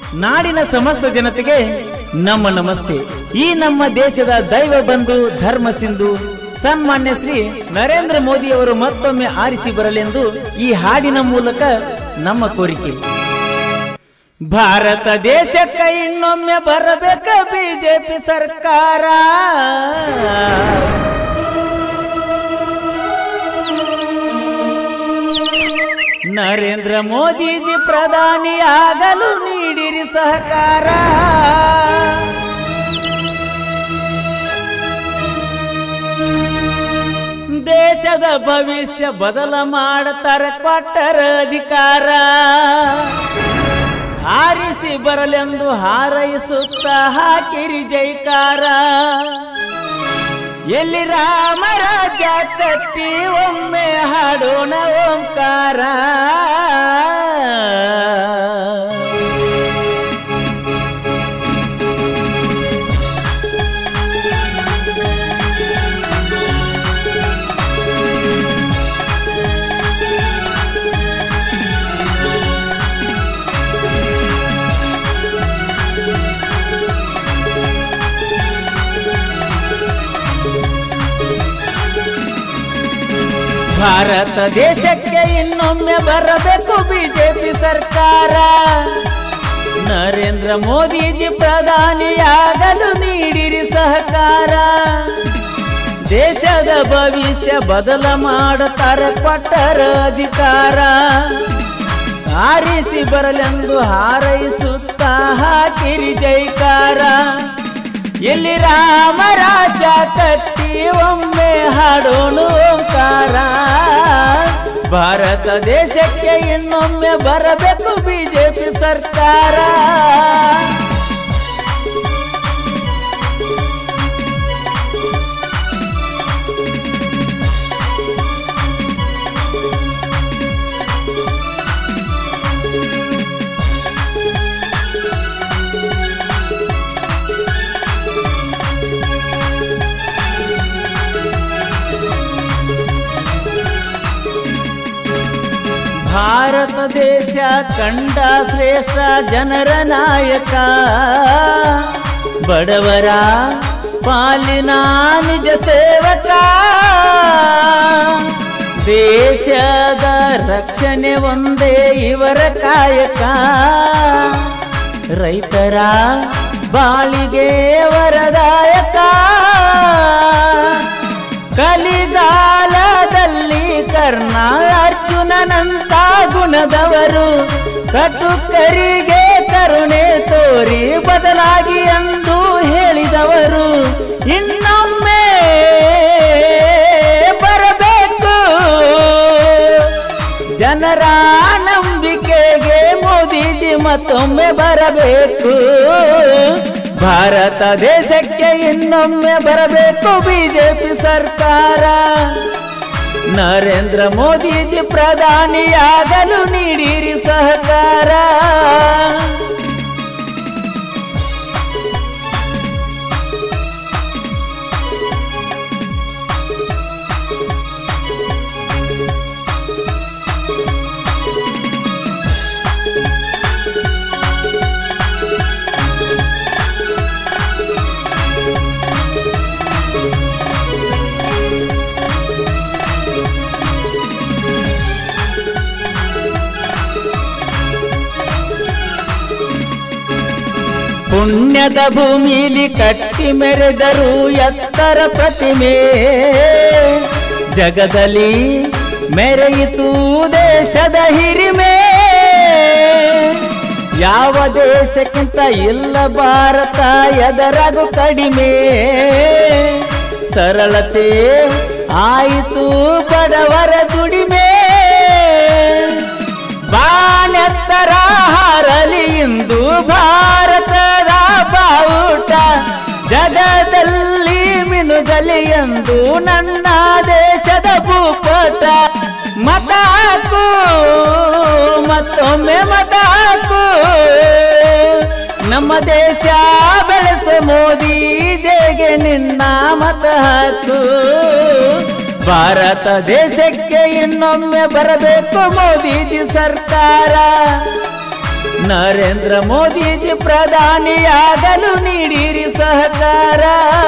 ನಾಡಿನ ಸಮಸ್ತ ಜನತೆಗೆ ನಮ್ಮ ನಮಸ್ತೆ ಈ ನಮ್ಮ ದೇಶದ ದೈವ ಬಂಧು ಧರ್ಮ ಸಿಂಧು ಸನ್ಮಾನ್ಯ ಶ್ರೀ ನರೇಂದ್ರ ಮೋದಿ ಅವರು ಮತ್ತೊಮ್ಮೆ ಆರಿಸಿ ಬರಲೆಂದು ಈ ಹಾಡಿನ ಮೂಲಕ ನಮ್ಮ ಕೋರಿಕೆ ಭಾರತ ದೇಶಕ್ಕೆ ಇನ್ನೊಮ್ಮೆ ಬರಬೇಕ ಬಿಜೆಪಿ ಸರ್ಕಾರ ನರೇಂದ್ರ ಮೋದಿಜಿ ಪ್ರಧಾನಿ ಆಗಲು ನೀಡಿರಿ ಸಹಕಾರ ದೇಶದ ಭವಿಷ್ಯ ಬದಲ ಮಾಡತಾರ ಕೊಟ್ಟರ ಅಧಿಕಾರ ಆರಿಸಿ ಬರಲೆಂದು ಹಾರೈಸುತ್ತ ಹಾಕಿರಿ ಜೈಕಾರ ಎಲ್ಲಿ ರಾಮರಾಜ ಕಟ್ಟಿ ಒಮ್ಮೆ ಹಾಡೋಣ ಓಂಕಾರ ಭಾರತ ದೇಶಕ್ಕೆ ಇನ್ನೊಮ್ಮೆ ಬರಬೇಕು ಬಿಜೆಪಿ ಸರ್ಕಾರ ನರೇಂದ್ರ ಮೋದಿಜಿ ಪ್ರಧಾನಿಯಾಗಲು ನೀಡಿರಿ ಸಹಕಾರ ದೇಶದ ಭವಿಷ್ಯ ಬದಲ ಮಾಡುತ್ತಾರೆ ಕೊಟ್ಟರ ಅಧಿಕಾರ ಆರಿಸಿ ಬರಲೆಂದು ಹಾರೈಸುತ್ತ ಹಾಕಿರಿ ಜೈಕಾರ ಎಲ್ಲಿ ರಾಮರಾಜ ಕಟ್ಟಿ ಒಮ್ಮೆ ಹಾಡೋಣ ಓಂಕಾರ ಭಾರತ ದೇಶಕ್ಕೆ ಇನ್ನೊಮ್ಮೆ ಬರಬೇಕು ಬಿಜೆಪಿ ಸರ್ಕಾರ ಭಾರತ ದೇಶ ಕಂಡ ಶ್ರೇಷ್ಠ ಜನರ ನಾಯಕ ಬಡವರ ಪಾಲಿನ ನಿಜ ಸೇವಕ ದೇಶದ ರಕ್ಷಣೆ ಒಂದೇ ಇವರ ಕಾಯಕ ರೈತರ ಬಾಳಿಗೆ ವರದಾಯಕ ಕಲಿಗಾಲದಲ್ಲಿ ಕರ್ಣ ಅರ್ಜುನನಂತ ಗುಣದವರು ಕಟುಕರಿಗೆ ಕರುಣೆ ತೋರಿ ಬದಲಾಗಿ ಎಂದು ಹೇಳಿದವರು ಇನ್ನೊಮ್ಮೆ ಬರಬೇಕು ಜನರ ನಂಬಿಕೆಗೆ ಮೋದಿಜಿ ಮತ್ತೊಮ್ಮೆ ಬರಬೇಕು ಭಾರತ ದೇಶಕ್ಕೆ ಇನ್ನೊಮ್ಮೆ ಬರಬೇಕು ಬಿಜೆಪಿ ಸರ್ಕಾರ ನರೇಂದ್ರ ಮೋದಿಜಿ ಪ್ರಧಾನಿಯಾಗಲು ನೀಡಿರಿ ಸಹಕಾರ ಪುಣ್ಯದ ಭೂಮಿಲಿ ಕಟ್ಟಿ ಮೆರೆದರು ಎತ್ತರ ಪ್ರತಿಮೆ ಜಗದಲ್ಲಿ ಮೆರೆಯಿತು ದೇಶದ ಹಿರಿಮೆ ಯಾವ ದೇಶಕ್ಕಿಂತ ಇಲ್ಲ ಭಾರತ ಎದರಾಗು ಕಡಿಮೆ ಸರಳತೆ ಆಯಿತು ಬಡವರ ದುಡಿಮೆ ಬಾನೆತ್ತರ ಹಾರಲಿ ಇಂದು ಭಾರತದ ಬಾವುಟ ಜಗದಲ್ಲಿ ಮಿನುಗಲಿ ಎಂದು ನನ್ನ ದೇಶದ ಭೂಪಟ ಮತ ಹಾಕು ಮತ್ತೊಮ್ಮೆ ಮತ ಹಾಕು ನಮ್ಮ ದೇಶ ಬೆಳೆಸ ಮೋದಿ ಜೆಗೆ ನಿನ್ನ ಮತ ಹಾಕು ಭಾರತ ದೇಶಕ್ಕೆ ಇನ್ನೊಮ್ಮೆ ಬರಬೇಕು ಮೋದಿಜಿ ಸರ್ಕಾರ ನರೇಂದ್ರ ಮೋದಿಜಿ ಪ್ರಧಾನಿಯಾಗಲು ನೀಡಿರಿ ಸಹಕಾರ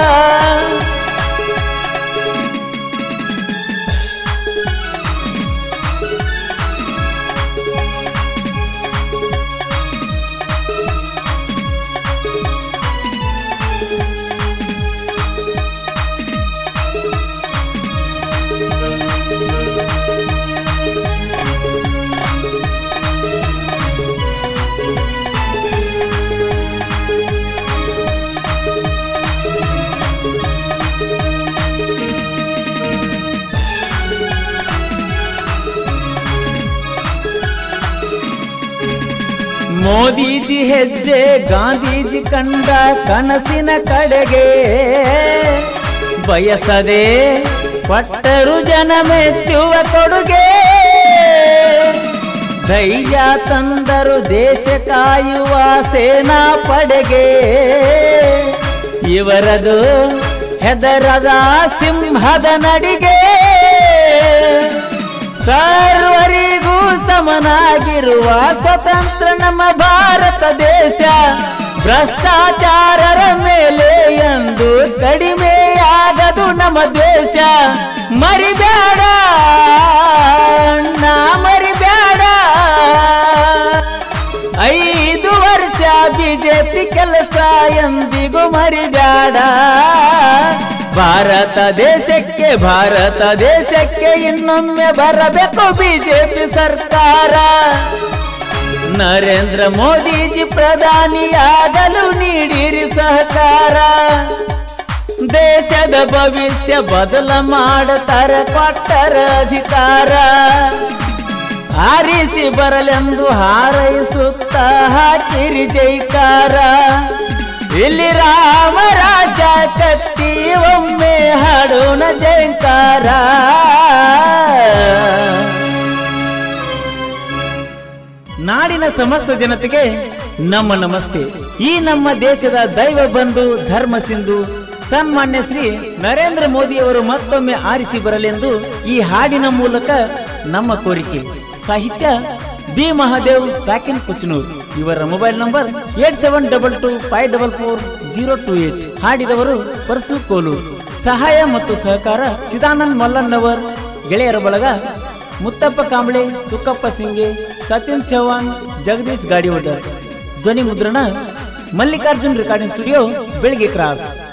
ಮೋದಿಜಿ ಹೆಜ್ಜೆ ಗಾಂಧೀಜಿ ಕಂಡ ಕನಸಿನ ಕಡೆಗೆ ಬಯಸದೆ ಪಟ್ಟರು ಜನ ಮೆಚ್ಚುವ ಕೊಡುಗೆ ಧೈರ್ಯ ತಂದರು ದೇಶ ಕಾಯುವ ಸೇನಾ ಪಡೆಗೆ ಇವರದು ಹೆದರದ ಸಿಂಹದ ನಡಿಗೆ ಸರ್ವರಿಗೂ ಸಮನಾಗಿರುವ ಸ್ವತಂತ್ರ ನಮ್ಮ ಭಾರತ ದೇಶ ಭ್ರಷ್ಟಾಚಾರರ ಮೇಲೆ ಎಂದು ಕಡಿಮೆಯಾಗದು ನಮ್ಮ ದೇಶ ಮರಿಬೇಡ ನಾ ಮರಿಬೇಡ ಐದು ವರ್ಷ ಬಿಜೆಪಿ ಕೆಲಸ ಎಂದಿಗೂ ಮರಿಬೇಡ ಭಾರತ ದೇಶಕ್ಕೆ ಭಾರತ ದೇಶಕ್ಕೆ ಇನ್ನೊಮ್ಮೆ ಬರಬೇಕು ಬಿಜೆಪಿ ಸರ್ಕಾರ ನರೇಂದ್ರ ಮೋದಿಜಿ ಪ್ರಧಾನಿಯಾಗಲು ನೀಡಿರಿ ಸಹಕಾರ ದೇಶದ ಭವಿಷ್ಯ ಬದಲ ಮಾಡತಾರ ಕೊಟ್ಟರ ಅಧಿಕಾರ ಆರಿಸಿ ಬರಲೆಂದು ಹಾರೈಸುತ್ತ ಹಾಕಿರಿ ಜೈಕಾರ ಇಲ್ಲಿ ರಾಮರಾಜ ಕತ್ತಿ ಒಮ್ಮೆ ಹಾಡೋಣ ಜೈಕಾರ ನಾಡಿನ ಸಮಸ್ತ ಜನತೆಗೆ ನಮ್ಮ ನಮಸ್ತೆ ಈ ನಮ್ಮ ದೇಶದ ದೈವ ಬಂಧು ಧರ್ಮ ಸಿಂಧು ಸನ್ಮಾನ್ಯ ಶ್ರೀ ನರೇಂದ್ರ ಮೋದಿ ಅವರು ಮತ್ತೊಮ್ಮೆ ಆರಿಸಿ ಬರಲೆಂದು ಈ ಹಾಡಿನ ಮೂಲಕ ನಮ್ಮ ಕೋರಿಕೆ ಸಾಹಿತ್ಯ ಬಿ ಮಹಾದೇವ್ ಸಾಕಿನ್ ಕುಚನೂರ್ ಇವರ mobile number eight seven double two five double four zero two eight ಹಾಡಿದವರು ಪರಸು ಕೋಲೂರ್ ಸಹಾಯ ಮತ್ತು ಸಹಕಾರ ಚಿದಾನಂದ್ ಮಲ್ಲನ್ನವರ್ ಗೆಳೆಯರ ಬಳಗ ಮುತ್ತಪ್ಪ ಕಾಂಬಳೆ ತುಕ್ಕಪ್ಪ ಸಿಂಗೆ ಸಚಿನ್ ಚೌಹಾಣ್ ಜಗದೀಶ್ ಗಾಡಿವಡ್ಡರ್ ಧ್ವನಿ ಮುದ್ರಣ ಮಲ್ಲಿಕಾರ್ಜುನ್ ರೆಕಾರ್ಡಿಂಗ್ ಸ್ಟುಡಿಯೋ ಬೆಳಗ್ಗೆ ಕ್ರಾಸ್